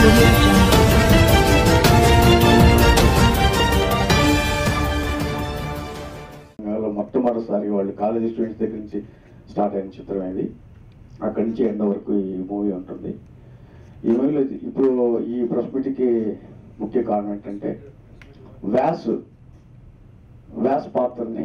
audio jungle. తెలంగాణలో మొట్టమొదటిసారి వాళ్ళు కాలేజీ స్టూడెంట్స్ దగ్గర నుంచి స్టార్ట్ అయిన చిత్రం ఇది అక్కడి నుంచి ఎండ వరకు ఈ మూవీ ఉంటుంది ఈ మూవీలో ఇప్పుడు ఈ ప్రెస్ మీట్కి ముఖ్య కారణం ఏంటంటే వ్యాస్ వ్యాస్ పాత్రని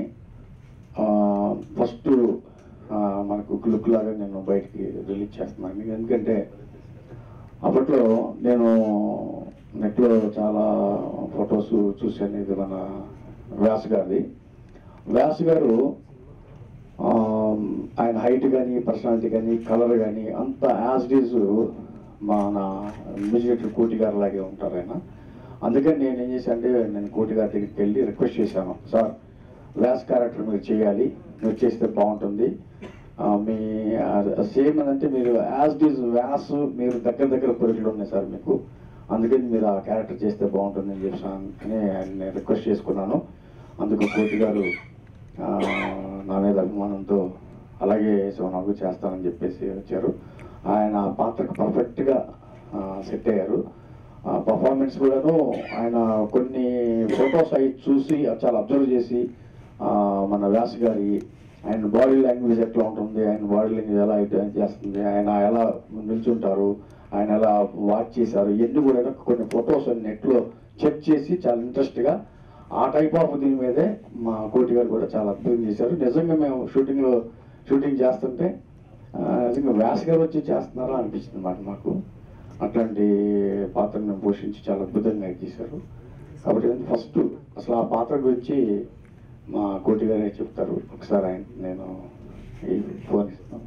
ఫస్ట్ మనకు లుక్ లాగా నేను బయటికి రిలీజ్ చేస్తున్నాను ఎందుకంటే అప్పట్లో నేను నెట్లో చాలా ఫొటోస్ చూశాను ఇది మన వ్యాస్ గారిది వ్యాస్ గారు ఆ, ఆయన హైట్ కానీ పర్సనాలిటీ కానీ కలర్ కానీ అంత యాజ్ డీజ్ మన మ్యూజిక్ కోటి గారు లాగే ఉంటారు ఆయన అందుకని నేను ఏం చేశాను అంటే నేను కోటి గారి దగ్గరికి వెళ్ళి రిక్వెస్ట్ చేశాను సార్ వ్యాస్ క్యారెక్టర్ మీరు చేయాలి మీరు చేస్తే బాగుంటుంది ఆ, మీ సేమ్ అంటే మీరు యాజ్ డీజ్ వ్యాస్ మీరు దగ్గర దగ్గర పొరుగులు ఉన్నాయి సార్ మీకు అందుకని మీరు ఆ క్యారెక్టర్ చేస్తే బాగుంటుంది అని చెప్పాను అని ఆయన రిక్వెస్ట్ చేసుకున్నాను అందుకు కోటి గారు ఆ, నా మీద అభిమానంతో అలాగే సోనాకు చేస్తానని చెప్పేసి వచ్చారు ఆయన ఆ పాత్రకు పర్ఫెక్ట్గా సెట్ అయ్యారు పర్ఫార్మెన్స్ కూడాను ఆయన కొన్ని ఫొటోస్ అవి చూసి చాలా అబ్జర్వ్ చేసి ఆ, మన వ్యాస్ గారి ఆయన బాడీ లాంగ్వేజ్ ఎట్లా ఉంటుంది ఆయన బాడీ లాంగ్వేజ్ ఎలా అయితే చేస్తుంది ఆయన ఎలా నిల్చుంటారు ఆయన ఎలా వాచ్ చేశారు ఇవన్నీ కూడా కొన్ని ఫొటోస్ నెట్లో చెక్ చేసి చాలా ఇంట్రెస్ట్గా ఆ టైప్ ఆఫ్ దీని మీదే మా కోటి గారు కూడా చాలా అద్భుతం చేశారు నిజంగా మేము షూటింగ్లో షూటింగ్ చేస్తుంటే ఆ, నిజంగా వ్యాస్ గారు వచ్చి చేస్తున్నారా అనిపించింది అన్నమాట మాకు అట్లాంటి పాత్రను మేము పోషించి చాలా అద్భుతంగా చేశారు కాబట్టి ఫస్ట్ అసలు ఆ పాత్ర గురించి మా కోటి గారే చెప్తారు ఒకసారి ఆయన నేను ఈ ఫోన్ ఇస్తాను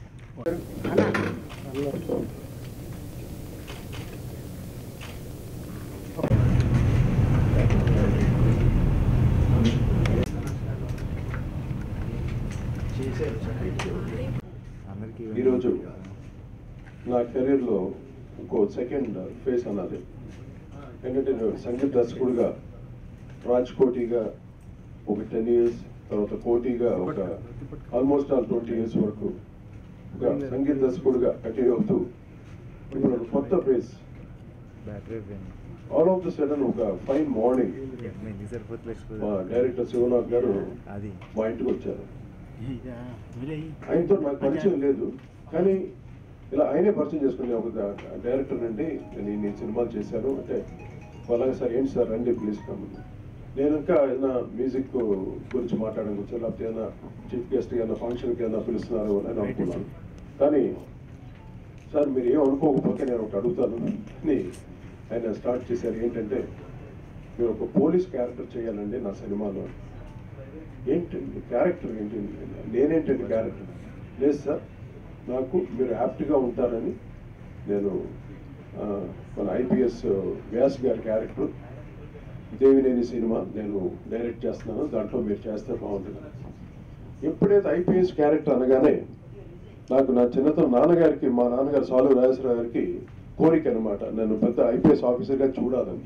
ఈరోజు నా కెరీర్లో ఇంకో సెకండ్ ఫేస్ అన్నది ఎందుకంటే నేను సంగీత దర్శకుడిగా రాజ్ కోటిగా ఒక టెన్ ఇయర్స్ తర్వాత కోటిగా ఒక ఆల్మోస్ట్ ఆల్ ట్వంటీ ఇయర్స్ వరకు ఒక సంగీత దర్శకుడిగా కంటిన్యూ అవుతూ ఇప్పుడు ఒక కొత్త face all of the sudden ఒక ఫైన్ మార్నింగ్ మా డైరెక్టర్ శివనాథ్ గారు అది మా ఇంటికి వచ్చారు ఆయనతో నాకు పరిచయం లేదు కానీ ఇలా ఆయనే పరిచయం చేసుకునే ఒక డ- డైరెక్టర్ అండి నేను ఇన్ని సినిమాలు చేశాను అంటే అలాగే సార్ ఏంటి సార్ రండి ప్లీజ్ కమ్ నేను ఇంకా ఏదైనా మ్యూజిక్ గురించి మాట్లాడడం గురించి లేకపోతే ఏదైనా చీఫ్ గెస్ట్ ఏదైనా ఫంక్షన్కి ఏదైనా పిలుస్తున్నారు అని అనుకున్నాను కానీ సార్ మీరు ఏం అనుకోకపోతే నేను ఒకటి అడుగుతాను అని ఆయన స్టార్ట్ చేశారు ఏంటంటే మీరు ఒక పోలీస్ క్యారెక్టర్ చేయాలండి నా సినిమాలో ఏంటండి క్యారెక్టర్ ఏంటి నేనేంటండి క్యారెక్టర్ లేదు సార్ నాకు మీరు యాప్ట్గా ఉంటారని నేను ఆ, మన ఐపీఎస్ వ్యాస్ గారి క్యారెక్టర్ దేవినేని సినిమా నేను డైరెక్ట్ చేస్తున్నాను దాంట్లో మీరు చేస్తే బాగుంటుంది ఎప్పుడైతే ఐపీఎస్ క్యారెక్టర్ అనగానే నాకు నా చిన్నతనం నాన్నగారికి మా నాన్నగారు సాలు రాజేశ్వరరావు గారికి కోరిక అనమాట నన్ను పెద్ద ఐపీఎస్ ఆఫీసర్గా చూడాలని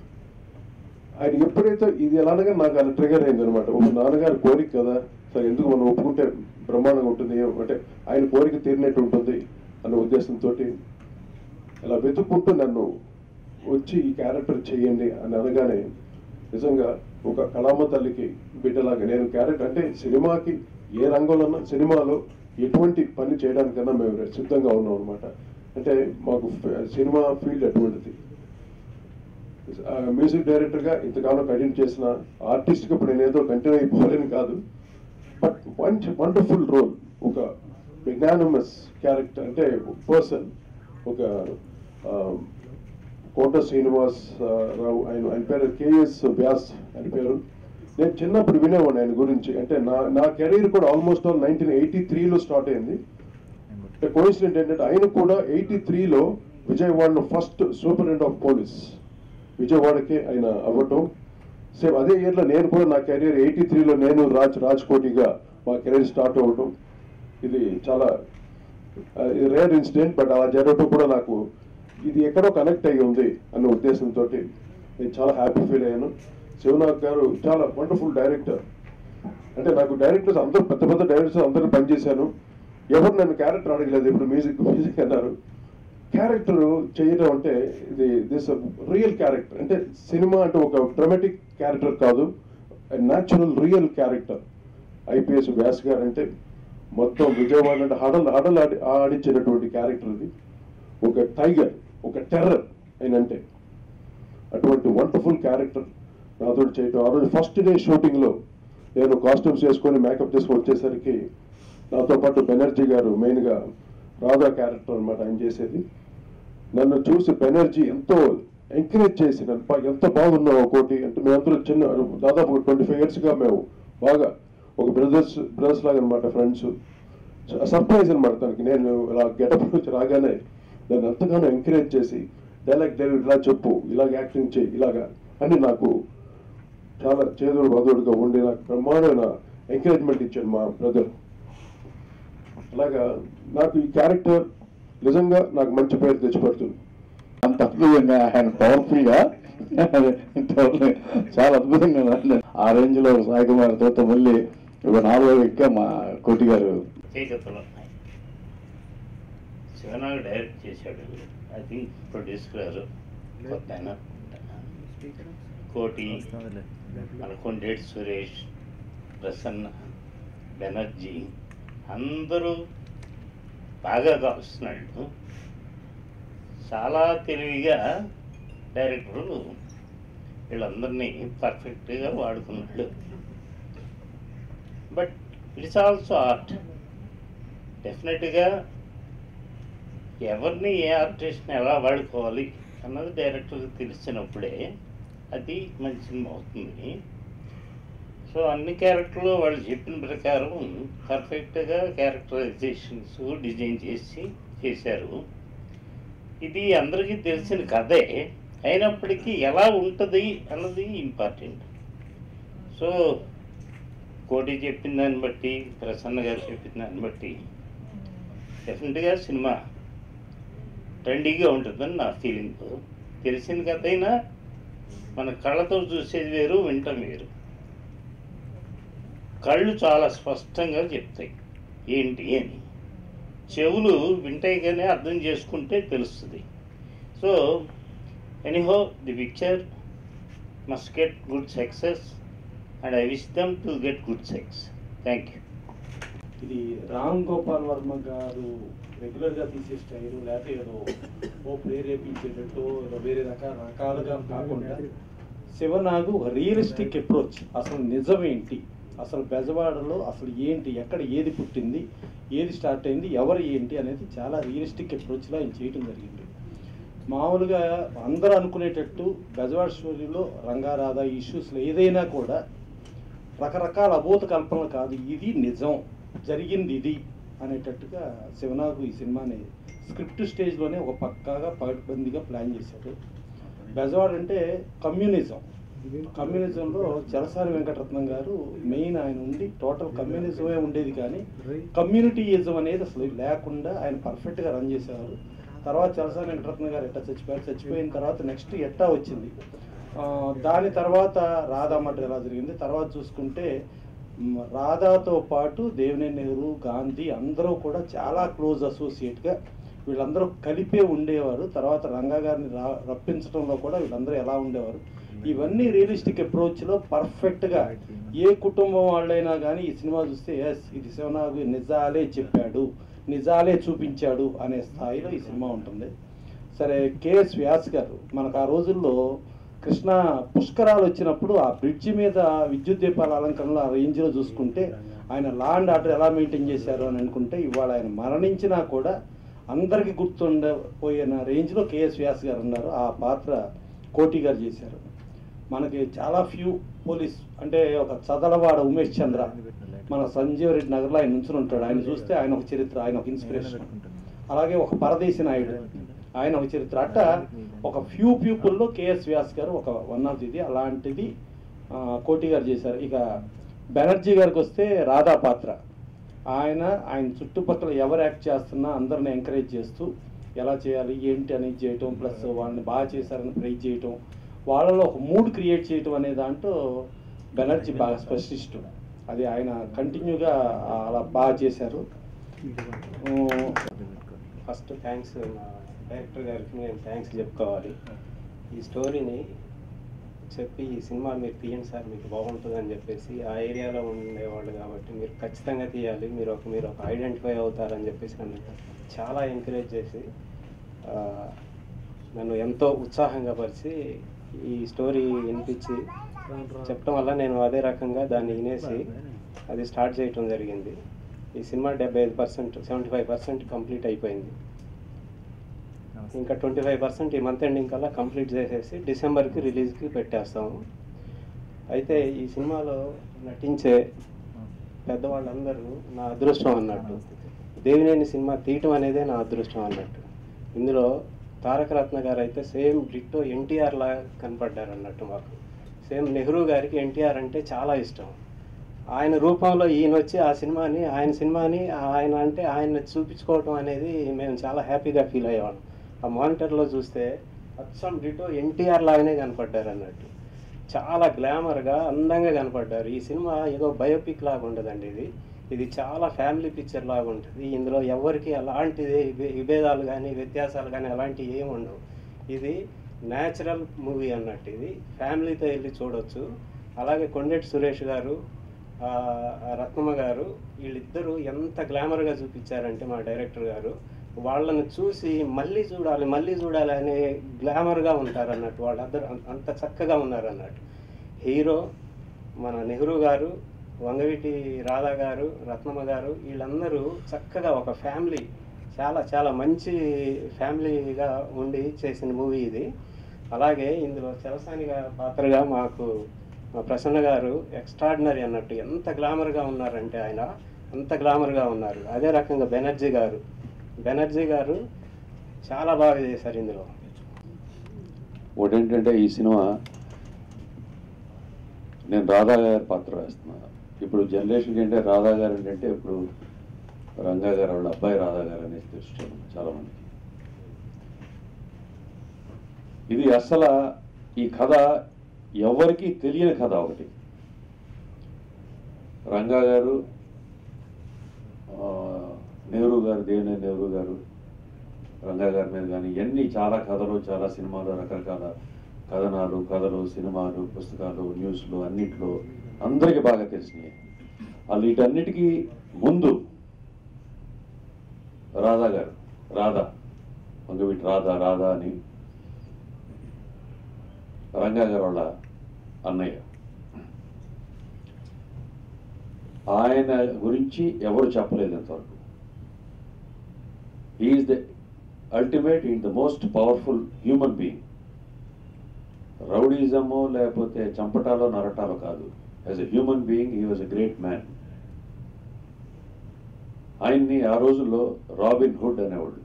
ఆయన ఎప్పుడైతే ఇది ఎలానగా నాకు అది ట్రిగర్ అయింది అనమాట ఒక నాన్నగారి కోరిక కదా సరే ఎందుకు మనం ఒప్పుకుంటే బ్రహ్మాండంగా ఉంటుంది ఏం- అంటే ఆయన కోరిక తీరినట్టు ఉంటుంది అన్న ఉద్దేశంతో ఇలా వెతుక్కుంటూ నన్ను వచ్చి ఈ క్యారెక్టర్ చేయండి అని అనగానే నిజంగా ఒక కళామ తల్లికి బిడ్డలాగా నేను క్యారెక్టర్ అంటే సినిమాకి ఏ రంగంలో సినిమాలో ఎటువంటి పని చేయడానికన్నా మేము సిద్ధంగా ఉన్నాం అనమాట అంటే మాకు ఫ- సినిమా ఫీల్డ్ అటువంటిది ఆ, మ్యూజిక్ డైరెక్టర్గా ఇంతకాలం కంటిన్యూ చేసిన ఆర్టిస్ట్గా ఇప్పుడు నేను ఏదో కంటిన్యూ అయిపోవాలని కాదు బట్ మంచి వండర్ఫుల్ రోల్ ఒక మెగ్నానమస్ క్యారెక్టర్ అంటే పర్సన్ ఒక ఆ, కోట శ్రీనివాస్ ఆ, రావు ఆయన ఆయన పేరు కేఎస్ వ్యాస్ ఆయన పేరు నేను చిన్నప్పుడు వినేవాడిని ఆయన గురించి అంటే నా నా కెరీర్ కూడా ఆల్మోస్ట్ ఆల్ నైన్టీన్ ఎయిటీ త్రీలో స్టార్ట్ అయింది అంటే కోయిన్సిడెంట్ ఏంటంటే ఆయన కూడా ఎయిటీ త్రీలో విజయవాడలో ఫస్ట్ సూపరింటెండెంట్ ఆఫ్ పోలీస్ విజయవాడకి ఆయన అవ్వటం సేమ్ అదే ఇయర్లో నేను కూడా నా కెరీర్ ఎయిటీ త్రీలో నేను రాజ్ రాజ్ కోటిగా మా కెరీర్ స్టార్ట్ అవ్వటం ఇది చాలా రేర్ ఇన్సిడెంట్ బట్ అలా జరగటం కూడా నాకు ఇది ఎక్కడో కనెక్ట్ అయ్యి ఉంది అన్న ఉద్దేశంతో నేను చాలా హ్యాపీ ఫీల్ అయ్యాను శివనాథ్ గారు చాలా వండర్ఫుల్ డైరెక్టర్ అంటే నాకు డైరెక్టర్స్ అందరూ పెద్ద పెద్ద డైరెక్టర్స్ అందరూ పనిచేశాను ఎవరు నన్ను క్యారెక్టర్ అడగలేదు ఇప్పుడు మ్యూజిక్ మ్యూజిక్ అన్నారు క్యారెక్టర్ చేయడం అంటే ఇది దిస్ రియల్ క్యారెక్టర్ అంటే సినిమా అంటే ఒక డ్రమాటిక్ క్యారెక్టర్ కాదు natural real character IPS Vyas garu అంటే మొత్తం విజయవాడ అంటే హడల్ హడల్ ఆడి ఆడించినటువంటి క్యారెక్టర్ ఇది ఒక టైగర్ ఒక టెర్రర్ అయినంటే అటువంటి వండర్ఫుల్ క్యారెక్టర్ నాతో చేయటం ఆ రోజు ఫస్ట్ డే షూటింగ్లో నేను కాస్ట్యూమ్స్ వేసుకొని మేకప్ చేసుకొని వచ్చేసరికి నాతో పాటు బెనర్జీ గారు మెయిన్గా రాధా క్యారెక్టర్ అన్నమాట ఆయన చేసేది నన్ను చూసి బెనర్జీ ఎంతో ఎంకరేజ్ చేసి నన్ను "పా, ఎంత బాగున్నావు ఒకటి అంటే మేమందరూ చిన్న దాదాపు ట్వంటీ ఫైవ్ ఇయర్స్గా మేము బాగా ఒక బ్రదర్స్ బ్రదర్స్ లాగా అనమాట ఫ్రెండ్స్ సర్ప్రైజ్ అనమాట తనకి నేను ఇలా గెటప్ నుంచి రాగానే నన్ను ఎంతగానో ఎంకరేజ్ చేసి డైలాగ్ డైలాగ్ ఇలా చెప్పు ఇలాగ యాక్టింగ్ చేయి ఇలాగా అని నాకు చాలా చేదుడు బదుడుగా ఉండి నాకు బ్రహ్మాండమైన ఎంకరేజ్మెంట్ ఇచ్చాడు మా బ్రదర్ అలాగా నాకు ఈ క్యారెక్టర్ నిజంగా నాకు మంచి పేరు తెచ్చిపెడుతుంది అంత అద్భుతంగా ఆయన పవర్ఫుల్ గా చాలా అద్భుతంగా రాశాడు. ఆ రేంజ్ లో సాయి కుమార్ తర్వాత మళ్ళీ ఒక నాలుగో వ్యక్తిగా మా కోటి గారు చేకత్తులు ఉన్నాయి శివనాగ్ డైరెక్ట్ చేశాడు ఐ థింక్ ప్రొడ్యూస్ గారు కొత్త ఆయన కోటి మనకొండేటి సురేష్ ప్రసన్న బెనర్జీ అందరూ బాగా కావస్తున్నాడు చాలా తెలివిగా డైరెక్టరు వీళ్ళందరినీ పర్ఫెక్ట్గా వాడుకున్నాడు బట్ ఇట్స్ ఆల్సో ఆర్ట్ డెఫినెట్గా ఎవరిని ఏ ఆర్టిస్ట్ని ఎలా వాడుకోవాలి అన్నది డైరెక్టర్కి తెలిసినప్పుడే అది మంచి సినిమా అవుతుంది సో అన్ని క్యారెక్టర్లు వాళ్ళు చెప్పిన ప్రకారం పర్ఫెక్ట్గా క్యారెక్టరైజేషన్స్ డిజైన్ చేసి చేశారు ఇది అందరికీ తెలిసిన కథే అయినప్పటికీ ఎలా ఉంటుంది అన్నది ఇంపార్టెంట్ సో కోటి చెప్పిన దాన్ని బట్టి ప్రసన్న గారు చెప్పిన దాన్ని బట్టి డెఫినెట్గా సినిమా ట్రెండీగా ఉంటుందని నా ఫీలింగ్ తెలిసిన కథ అయినా మన కళ్ళతో చూసేది వేరు వింటం వేరు కళ్ళు చాలా స్పష్టంగా చెప్తాయి ఏంటి అని చెవులు వింటాయి కానీ అర్థం చేసుకుంటే తెలుస్తుంది so anyhow the picture must get good success and I wish them to get good success thank you ఇది రామ్ గోపాల్ వర్మ గారు రెగ్యులర్గా తీసే స్టైల్ లేకపోతే ఏదో ఓ ప్రేరేపించేటట్టు ఏదో వేరే రకాల రకాలుగా కాకుండా శివనాగు ఒక రియలిస్టిక్ అప్రోచ్ అసలు నిజం ఏంటి అసలు బెజవాడలో అసలు ఏంటి ఎక్కడ ఏది పుట్టింది ఏది స్టార్ట్ అయింది ఎవరు ఏంటి అనేది చాలా రియలిస్టిక్ అప్రోచ్లో ఆయన చేయటం జరిగింది మామూలుగా అందరూ అనుకునేటట్టు బెజవాడ స్టోరీలో రంగారాధ ఇష్యూస్లో ఏదైనా కూడా రకరకాల అభూత కల్పనలు కాదు ఇది నిజం జరిగింది ఇది అనేటట్టుగా శివనాగు ఈ సినిమాని స్క్రిప్ట్ స్టేజ్లోనే ఒక పక్కాగా పకడ్బందీగా ప్లాన్ చేశాడు బెజవాడ అంటే కమ్యూనిజం కమ్యూనిజంలో చలసాని వెంకటరత్నం గారు మెయిన్ ఆయన ఉండి టోటల్ కమ్యూనిజమే ఉండేది కానీ కమ్యూనిటీయిజం అనేది అసలు లేకుండా ఆయన పర్ఫెక్ట్గా రన్ చేసేవారు తర్వాత చలసాని వెంకటరత్నం గారు ఎట్టా చచ్చిపోయారు చచ్చిపోయిన తర్వాత నెక్స్ట్ ఎట్టా వచ్చింది ఆ, దాని తర్వాత రాధా మర్డర్ ఎలా జరిగింది తర్వాత చూసుకుంటే మ్, రాధాతో పాటు దేవినేని నెహ్రూ గాంధీ అందరూ కూడా చాలా క్లోజ్ అసోసియేట్గా వీళ్ళందరూ కలిపే ఉండేవారు తర్వాత రంగా గారిని రా రప్పించడంలో కూడా వీళ్ళందరూ ఎలా ఉండేవారు ఇవన్నీ రియలిస్టిక్ అప్రోచ్లో పర్ఫెక్ట్గా ఏ కుటుంబం వాళ్ళైనా కానీ ఈ సినిమా చూస్తే ఎస్ ఇది శివనాగు నిజాలే చెప్పాడు నిజాలే చూపించాడు అనే స్థాయిలో ఈ సినిమా ఉంటుంది సరే కేఎస్ వ్యాస్ గారు మనకు ఆ రోజుల్లో కృష్ణా పుష్కరాలు వచ్చినప్పుడు ఆ బ్రిడ్జి మీద విద్యుత్ దీపాల అలంకరణలో ఆ రేంజ్లో చూసుకుంటే ఆయన లా అండ్ ఆర్డర్ ఎలా మెయింటైన్ చేశారు అని అనుకుంటే ఇవాళ ఆయన మరణించినా కూడా అందరికీ గుర్తుండపోయిన రేంజ్లో కేఎస్ వ్యాస్ గారు ఉన్నారు ఆ పాత్ర కోటి గారు చేశారు మనకి చాలా ఫ్యూ పోలీస్ అంటే ఒక చదలవాడ ఉమేష్ చంద్ర మన సంజీవ్ రెడ్డి నగర్లో ఆయన నుంచుని ఉంటాడు ఆయన చూస్తే ఆయన ఒక చరిత్ర ఆయన ఒక ఇన్స్పిరేషన్ అలాగే ఒక పరదేశి నాయుడు ఆయన ఒక చరిత్ర అట్ట ఒక ఫ్యూ పీపుల్లో కేఎస్ వ్యాస్ గారు ఒక వన్ ఆఫ్ ఇది అలాంటిది ఆ, కోటి గారు చేశారు ఇక బెనర్జీ గారికి వస్తే రాధా పాత్ర ఆయన ఆయన చుట్టుపక్కల ఎవరు యాక్ట్ చేస్తున్నా అందరిని ఎంకరేజ్ చేస్తూ ఎలా చేయాలి ఏంటి అనేది చేయటం ప్లస్ వాళ్ళని బాగా చేశారని ప్రైజ్ చేయటం వాళ్ళలో ఒక మూడ్ క్రియేట్ చేయటం అనే దాంట్లో బెనర్జీ బాగా స్పెషలిస్ట్ అది ఆయన కంటిన్యూగా అలా బాగా చేశారు ఫస్ట్ థ్యాంక్స్ డైరెక్టర్ గారికి నేను థ్యాంక్స్ చెప్పుకోవాలి ఈ స్టోరీని చెప్పి ఈ సినిమా మీరు తీయండి సార్ మీకు బాగుంటుంది అని చెప్పేసి ఆ ఏరియాలో ఉండేవాళ్ళు కాబట్టి మీరు ఖచ్చితంగా తీయాలి మీరు ఒక మీరు ఒక ఐడెంటిఫై అవుతారని చెప్పేసి నన్ను చాలా ఎంకరేజ్ చేసి ఆ, నన్ను ఎంతో ఉత్సాహంగా పరిచి ఈ స్టోరీ వినిపించి చెప్పడం వల్ల నేను అదే రకంగా దాన్ని వినేసి అది స్టార్ట్ చేయటం జరిగింది ఈ సినిమా డెబ్బై ఐదు percent seventy five percent complete అయిపోయింది ఇంకా ట్వంటీ ఫైవ్ పర్సెంట్ ఈ మంత్ ఎండింగ్ కల్లా కంప్లీట్ చేసేసి డిసెంబర్కి రిలీజ్కి పెట్టేస్తాము అయితే ఈ సినిమాలో నటించే పెద్దవాళ్ళందరూ నా అదృష్టం అన్నట్టు దేవినేని సినిమా తీయటం అనేదే నా అదృష్టం అన్నట్టు ఇందులో తారక రత్న గారు అయితే సేమ్ డిట్టో ఎన్టీఆర్ లాగా కనపడ్డారు అన్నట్టు మాకు సేమ్ నెహ్రూ గారికి ఎన్టీఆర్ అంటే చాలా ఇష్టం ఆయన రూపంలో ఈయన వచ్చి ఆ సినిమాని ఆయన సినిమాని ఆయన అంటే ఆయన చూపించుకోవటం అనేది మేము చాలా హ్యాపీగా ఫీల్ అయ్యేవాళ్ళం ఆ మానిటర్లో చూస్తే అచ్చం డిటో ఎన్టీఆర్ లాగానే కనపడ్డారు అన్నట్టు చాలా గ్లామర్గా అందంగా కనపడ్డారు ఈ సినిమా ఏదో బయోపిక్ లాగా ఉండదండి ఇది ఇది చాలా ఫ్యామిలీ పిక్చర్ లాగా ఉంటుంది ఇందులో ఎవరికి అలాంటిది విభే- విభేదాలు కానీ వ్యత్యాసాలు కానీ అలాంటివి ఏమి ఉండవు ఇది న్యాచురల్ మూవీ అన్నట్టు ఇది ఫ్యామిలీతో వెళ్ళి చూడొచ్చు అలాగే కొండెటి సురేష్ గారు ఆ, ఆ రత్నమ్మ గారు వీళ్ళిద్దరూ ఎంత గ్లామర్గా చూపించారంటే మా డైరెక్టర్ గారు వాళ్ళని చూసి మళ్ళీ చూడాలి మళ్ళీ చూడాలి అనే గ్లామర్గా ఉంటారు అన్నట్టు వాళ్ళందరూ అంత- అంత చక్కగా ఉన్నారు అన్నట్టు హీరో మన నెహ్రూ గారు వంగవీటి రాధా గారు రత్నమ్మ గారు వీళ్ళందరూ చక్కగా ఒక ఫ్యామిలీ చాలా చాలా మంచి ఫ్యామిలీగా ఉండి చేసిన మూవీ ఇది అలాగే ఇందులో చలసానిగా పాత్రగా మాకు మా ప్రసన్న గారు ఎక్స్ట్రాడినరీ అన్నట్టు ఎంత గ్లామర్గా ఉన్నారంటే ఆయన అంత గ్లామర్గా ఉన్నారు అదే రకంగా బెనర్జీ గారు బెనర్జీ గారు చాలా బాగా చేశారు ఇందులో ఒకటి ఏంటంటే ఈ సినిమా నేను రాధా గారి పాత్ర వేస్తున్నాను ఇప్పుడు జనరేషన్కి ఏంటంటే రాధా గారు ఏంటంటే ఇప్పుడు రంగా గారు వాళ్ళ అబ్బాయి రాధా గారు అనేది తెలుస్తుంది చాలా మందికి ఇది అసలు ఈ కథ ఎవరికీ తెలియని కథ ఒకటి రంగా గారు ఆ, నెహ్రూ గారు దేవినేని నెహ్రూ గారు రంగా గారి మీద కానీ ఇవన్నీ చాలా కథలు చాలా సినిమాలు రకరకాల కథనాలు కథలు సినిమాలు పుస్తకాలు న్యూస్లు అన్నిట్లో అందరికీ బాగా తెలిసినాయి వాళ్ళు వీటన్నిటికీ ముందు రాధా గారు రాధా వంగవీటి రాధా రాధా అని రంగా గారు వాళ్ళ అన్నయ్య ఆయన గురించి ఎవరు చెప్పలేదు ఇంతవరకు is the ultimate in the most powerful human being రౌడీజమో లేకపోతే చంపటాలో నరటాలో కాదు as a human being he was a great man ఆయన్ని ఆ రోజుల్లో రాబిన్ హుడ్ అనేవాళ్ళు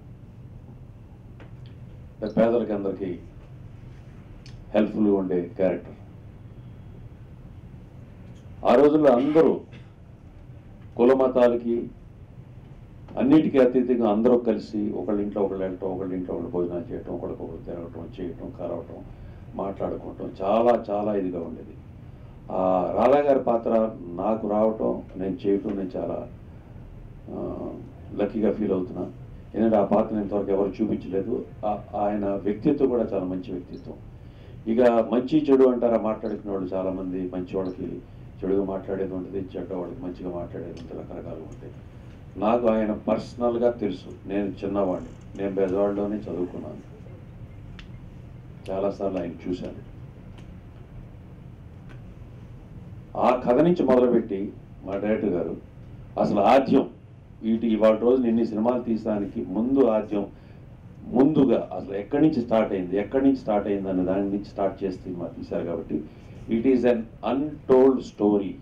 పేదలకి అందరికీ హెల్ప్ఫుల్గా ఉండే క్యారెక్టర్ ఆ రోజుల్లో అందరూ కుల మతాలకి అన్నిటికీ అతీతంగా అందరూ కలిసి ఒకళ్ళ ఇంట్లో ఒకళ్ళు వెళ్ళటం ఒకళ్ళ ఇంట్లో ఒకళ్ళు భోజనాలు చేయటం ఒకళ్ళకొకళ్ళు తిరగటం చేయటం కలవటం మాట్లాడుకోవటం చాలా చాలా ఇదిగా ఉండేది ఆ రాధా గారి పాత్ర నాకు రావటం నేను చేయటం నేను చాలా లక్కీగా ఫీల్ అవుతున్నా ఎందుకంటే ఆ పాత్ర ఇంతవరకు ఎవరు చూపించలేదు ఆ- ఆయన వ్యక్తిత్వం కూడా చాలా మంచి వ్యక్తిత్వం ఇక మంచి చెడు అంటారా మాట్లాడుకునే వాళ్ళు చాలా మంది మంచి వాళ్ళకి చెడుగా మాట్లాడేది ఉంటుంది చెడ్డ వాళ్ళకి మంచిగా మాట్లాడేది ఉంటుంది రకరకాలుగా ఉంటాయి నాకు ఆయన పర్సనల్గా తెలుసు నేను చిన్నవాడిని నేను బెజవాడలోనే చదువుకున్నాను చాలాసార్లు ఆయన చూశాను ఆ కథ నుంచి మొదలుపెట్టి మా డైరెక్టర్ గారు అసలు ఆద్యం వీటి ఇవాళ రోజు ఇన్ని సినిమాలు తీసడానికి ముందు ఆద్యం ముందుగా అసలు ఎక్కడి నుంచి స్టార్ట్ అయింది ఎక్కడి నుంచి స్టార్ట్ అయింది అనే దాని నుంచి స్టార్ట్ చేసి సినిమా తీశారు కాబట్టి it is an untold story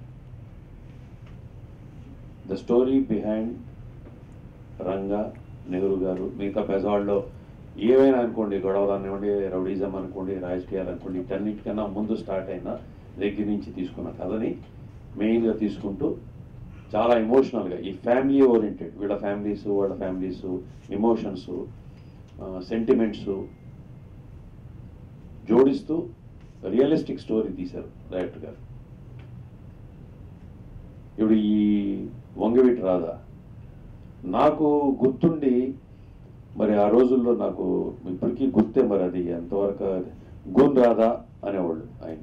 the story behind Ranga Nehru గారు మిగతా పెజవాడలో ఏమైనా అనుకోండి గొడవలు అనివ్వండి రౌడీజం అనుకోండి రాజకీయాలు అనుకోండి వీటన్నిటికన్నా ముందు స్టార్ట్ అయిన దగ్గర నుంచి తీసుకున్న కథని మెయిన్గా తీసుకుంటూ చాలా ఎమోషనల్గా ఈ ఫ్యామిలీ ఓరియంటెడ్ వీళ్ళ ఫ్యామిలీస్ వాళ్ళ ఫ్యామిలీస్ ఎమోషన్స్ సెంటిమెంట్స్ జోడిస్తూ రియలిస్టిక్ స్టోరీ తీశారు డైరెక్టర్ గారు ఇప్పుడు ఈ వంగవీటి రాధా నాకు గుర్తుండి మరి ఆ రోజుల్లో నాకు ఇప్పటికీ గుర్తే మరి అది ఎంతవరకు అది గోన్ రాధా అనేవాళ్ళు ఆయన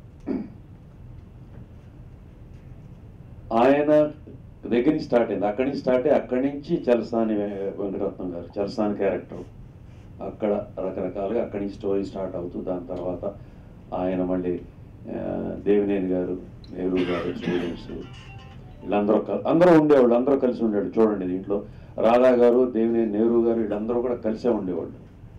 ఆయన దగ్గర నుంచి స్టార్ట్ అయింది అక్కడి నుంచి స్టార్ట్ అయ్యి అక్కడి నుంచి చలసాని వె- వెంకటరత్నం గారు చలసాని క్యారెక్టర్ అక్కడ రకరకాలుగా అక్కడి నుంచి స్టోరీ స్టార్ట్ అవుతూ దాని తర్వాత ఆయన మళ్ళీ ఆ, దేవినేని గారు నెహ్రూ గారు స్టూడెంట్స్ వీళ్ళందరూ కల్- అందరూ ఉండేవాళ్ళు అందరూ కలిసి ఉండేవాళ్ళు చూడండి దీంట్లో రాధా గారు దేవినేని నెహ్రూ గారు వీళ్ళందరూ కూడా కలిసే ఉండేవాళ్ళు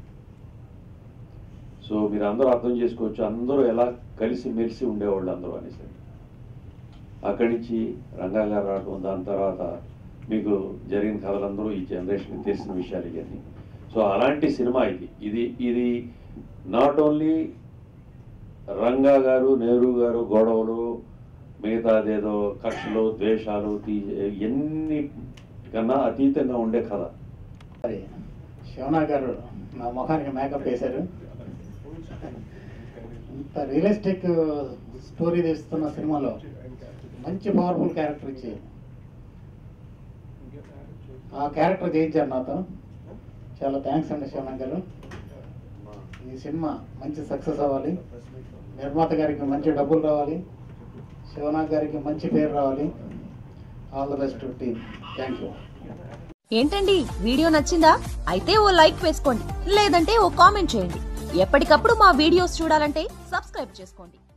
సో మీరు అందరూ అర్థం చేసుకోవచ్చు అందరూ ఎలా కలిసి మెలిసి ఉండేవాళ్ళు అందరూ అనేసి అక్కడి నుంచి రంగా గారు రావడం దాని తర్వాత మీకు జరిగిన కథలందరూ ఈ జనరేషన్కి తెలిసిన విషయాలు ఇవన్నీ సో అలాంటి సినిమా ఇది ఇది ఇది నాట్ ఓన్లీ రంగా గారు నెహ్రూ గారు గొడవలు మిగతాదేదో కక్షలు ద్వేషాలు తీ- ఎన్ని కన్నా అతీతంగా ఉండే కథ మరి శివనా గారు నా ముఖానికి మేకప్ వేశారు ఇంత రియలిస్టిక్ స్టోరీ తీస్తున్న సినిమాలో మంచి పవర్ఫుల్ క్యారెక్టర్ ఇచ్చి ఆ క్యారెక్టర్ చేయించారు నాతో చాలా థ్యాంక్స్ అండి శివనా గారు ఈ సినిమా మంచి సక్సెస్ అవ్వాలి నిర్మాత గారికి మంచి డబ్బులు రావాలి శివనాథ్ గారికి మంచి పేరు రావాలి all the best team thank you ఏంటండి వీడియో నచ్చిందా అయితే ఓ లైక్ వేసుకోండి లేదంటే ఓ కామెంట్ చేయండి ఎప్పటికప్పుడు మా వీడియోస్ చూడాలంటే సబ్స్క్రైబ్ చేసుకోండి